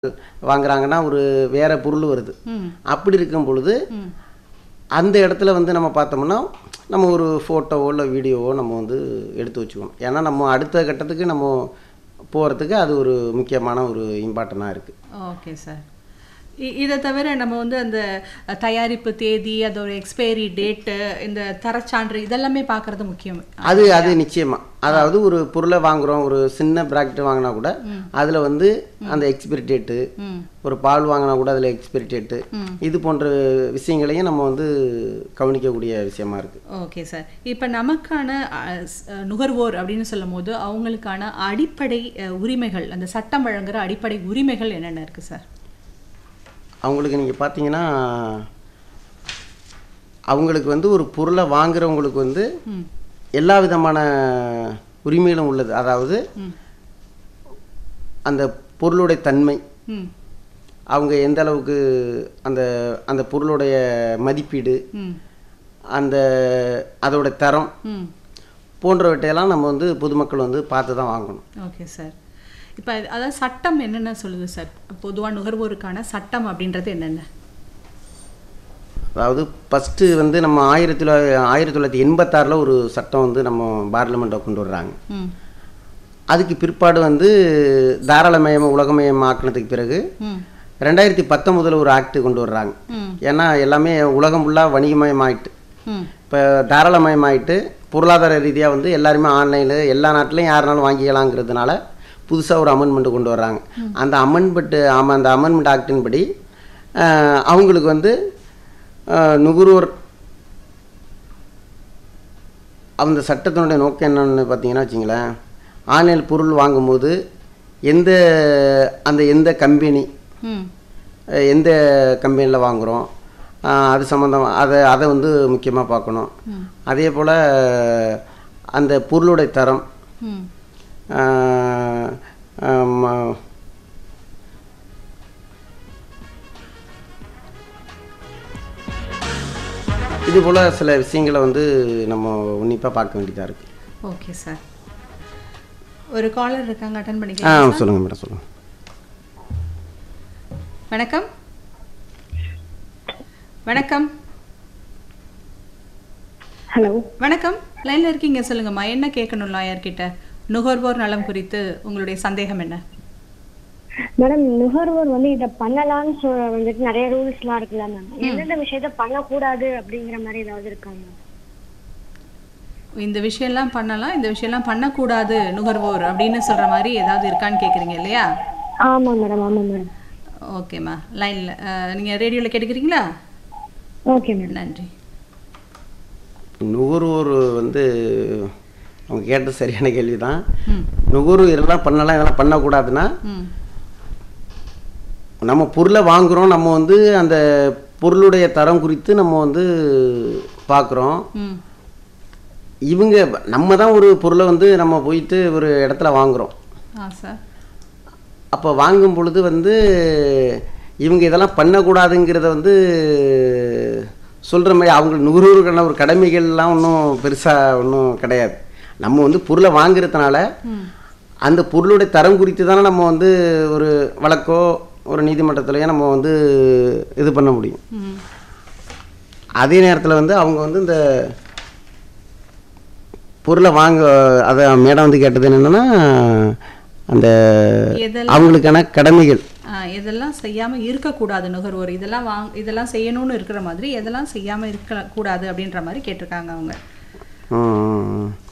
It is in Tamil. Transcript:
வாங்குறாங்கன்னா ஒரு வேற பொருள் வருது ம் அப்படி இருக்கும் பொழுது ம் அந்த இடத்துல வந்து நம்ம பார்த்தோம்னா நம்ம ஒரு ஃபோட்டோவோ இல்லை வீடியோவோ நம்ம வந்து எடுத்து வச்சுக்கணும் ஏன்னா நம்ம அடுத்த கட்டத்துக்கு நம்ம போகிறதுக்கு அது ஒரு முக்கியமான ஒரு இம்பார்ட்டனாக இருக்குது ஓகே சார் இ- இதை தவிர நம்ம வந்து அந்த அஹ், தயாரிப்பு தேதி அதோட எக்ஸ்பைரி டேட்டு இந்த தரச்சான்று இதெல்லாமே பார்க்கறது முக்கியம் அது அது நிச்சயமா அதாவது ஒரு பொருளை வாங்குறோம் ஒரு சின்ன பிராக்கெட் வாங்கினா கூட அதில் வந்து அந்த எக்ஸ்பிரி டேட்டு ம் ஒரு பால் வாங்கினா கூட அதில் எக்ஸ்பிரி டேட்டு ம். இது போன்ற விஷயங்களையும் நம்ம வந்து கவனிக்கக்கூடிய விஷயமா இருக்குது ஓகே சார் இப்போ நமக்கான அஹ், ஸ்- அஹ், நுகர்வோர் அப்படின்னு சொல்லும் போது அவங்களுக்கான அடிப்படை அஹ், உரிமைகள் அந்த சட்டம் வழங்குற அடிப்படை உரிமைகள் என்னென்ன இருக்கு சார் அவங்களுக்கு நீங்கள் பார்த்தீங்கன்னா அவங்களுக்கு வந்து ஒரு பொருளை வாங்குறவங்களுக்கு வந்து ம் எல்லா விதமான உரிமைகளும் உள்ளது அதாவது ம் அந்த பொருளுடைய தன்மை ம் அவங்க எந்த அளவுக்கு அந்த அந்த பொருளுடைய மதிப்பீடு ம் அந்த அதோட தரம் ம் போன்றவற்றையெல்லாம் நம்ம வந்து பொதுமக்கள் வந்து பார்த்து தான் வாங்கணும் ஓகே சார் இப்போ அதாவது சட்டம் என்னென்ன சொல்லுது சார் பொதுவாக நுகர்வோருக்கான சட்டம் அப்படின்றது என்னென்ன அதாவது ஃபஸ்ட்டு வந்து நம்ம ஆயிரத்தி தொள்ளாயிரத்தி ஆயிரத்தி தொள்ளாயிரத்தி எண்பத்தாறில் ஒரு சட்டம் வந்து நம்ம பார்லிமெண்ட்டை கொண்டு வர்றாங்க ம் அதுக்கு பிற்பாடு வந்து தாராளமயம் உலகமயம் ஆக்கினதுக்கு பிறகு ம் ரெண்டாயிரத்தி பத்தொன்பதில் ஒரு ஆக்ட் கொண்டு வர்றாங்க ம் ஏன்னா எல்லாமே உலகம் ஃபுல்லாக வணிகமயம் ஆயிட்டு ம் இப்போ தாராளமயம் ஆயிட்டு பொருளாதார ரீதியாக வந்து எல்லாருமே ஆன்லைனில் எல்லா நாட்டிலையும் யாருனாலும் வாங்கிக்கலாங்கிறதுனால புதுசாக ஒரு அமெண்ட்மெண்ட் கொண்டு வர்றாங்க அந்த அமெண்ட்மெண்ட் ஆமாம் அந்த அமெண்ட்மெண்ட் ஆக்டின் படி அஹ், அவங்களுக்கு வந்து அஹ், நுகர்வோர் அந்த சட்டத்தினுடைய நோக்கம் என்னன்னு பார்த்தீங்கன்னா வச்சுங்களேன் ஆன்லைன் பொருள் வாங்கும்போது எந்த அந்த எந்த கம்பெனி ம் அஹ் எந்த கம்பெனியில் வாங்குகிறோம் அது சம்மந்தம் அதை அதை வந்து முக்கியமாக பார்க்கணும் அதே போல் அந்த பொருளுடைய தரம் ம் அஹ், ஆம், இது போல் சில விஷயங்களை வந்து நம்ம உன்னிப்பாக பார்க்க வேண்டியதாக இருக்குது ஓகே சார் ஒரு காலர் இருக்காங்க அட்டன் ஆ பண்ணிக்கலாம் சொல்லுங்கள் மேடம் சொல்லுங்கள் வணக்கம் வணக்கம் ஹலோ வணக்கம் லைன்ல இருக்கீங்க சொல்லுங்கம்மா என்ன கேட்கணும் லாயர்கிட்ட நுகர்வோர் நலம் குறித்து உங்களுடைய சந்தேகம் என்ன மேடம் நுகர்வோர் வந்து இத பண்ணலாம்னு சொல்ல வந்துட்டு நிறைய ரூல்ஸ்லாம் இருக்குல்ல மேம் எந்தெந்த விஷயத்த பண்ணக்கூடாது அப்படிங்கிற மாதிரி ஏதாவது இருக்கா மேம் இந்த விஷயம்லாம் பண்ணலாம் இந்த விஷயம்லாம் பண்ணக்கூடாது நுகர்வோர் அப்படின்னு சொல்ற மாதிரி ஏதாவது இருக்கான்னு கேட்குறீங்க இல்லையா ஆமா மேடம் ஆமா மேடம் ஓகேம்மா லைனில் நீங்கள் ரேடியோவில் கேட்டுக்கிறீங்களா ஓகே மேடம் நன்றி நுகர்வோர் வந்து அவங்க கேட்டது சரியான கேள்வி தான் ம் நுகர்வோர் இதெல்லாம் பண்ணலாம் இதெல்லாம் பண்ணக்கூடாதுன்னா ம் நம்ம பொருளை வாங்குகிறோம் நம்ம வந்து அந்த பொருளுடைய தரம் குறித்து நம்ம வந்து பார்க்குறோம் ம் இவங்க நம்ம தான் ஒரு பொருளை வந்து நம்ம போயிட்டு ஒரு இடத்துல வாங்குகிறோம் ஆ சார் அப்போ வாங்கும் பொழுது வந்து இவங்க இதெல்லாம் பண்ணக்கூடாதுங்கிறத வந்து சொல்கிற மாதிரி அவங்க நுகர்வோருக்கான ஒரு கடமைகள்லாம் ஒன்றும் பெருசாக ஒன்றும் கிடையாது நம்ம வந்து பொருளை வாங்குறதுனால ம் அந்த பொருளுடைய தரம் குறித்து தானே நம்ம வந்து ஒரு வழக்கோ ஒரு நீதிமன்றத்திலையோ நம்ம வந்து இது பண்ண முடியும் ம் அதே நேரத்தில் வந்து அவங்க வந்து இந்த பொருளை வாங்க அதை மேடம் வந்து கேட்டது என்னென்னா அந்த எதெல்லாம் அவங்களுக்கான கடமைகள் ஆ, இதெல்லாம் செய்யாம இருக்கக்கூடாது நுகர்வோர் இதெல்லாம் வாங் இதெல்லாம் செய்யணும்னு இருக்கிற மாதிரி எதெல்லாம் செய்யாம இருக்க கூடாது அப்படின்ற மாதிரி கேட்டிருக்காங்க அவங்க ம், ம், ம்.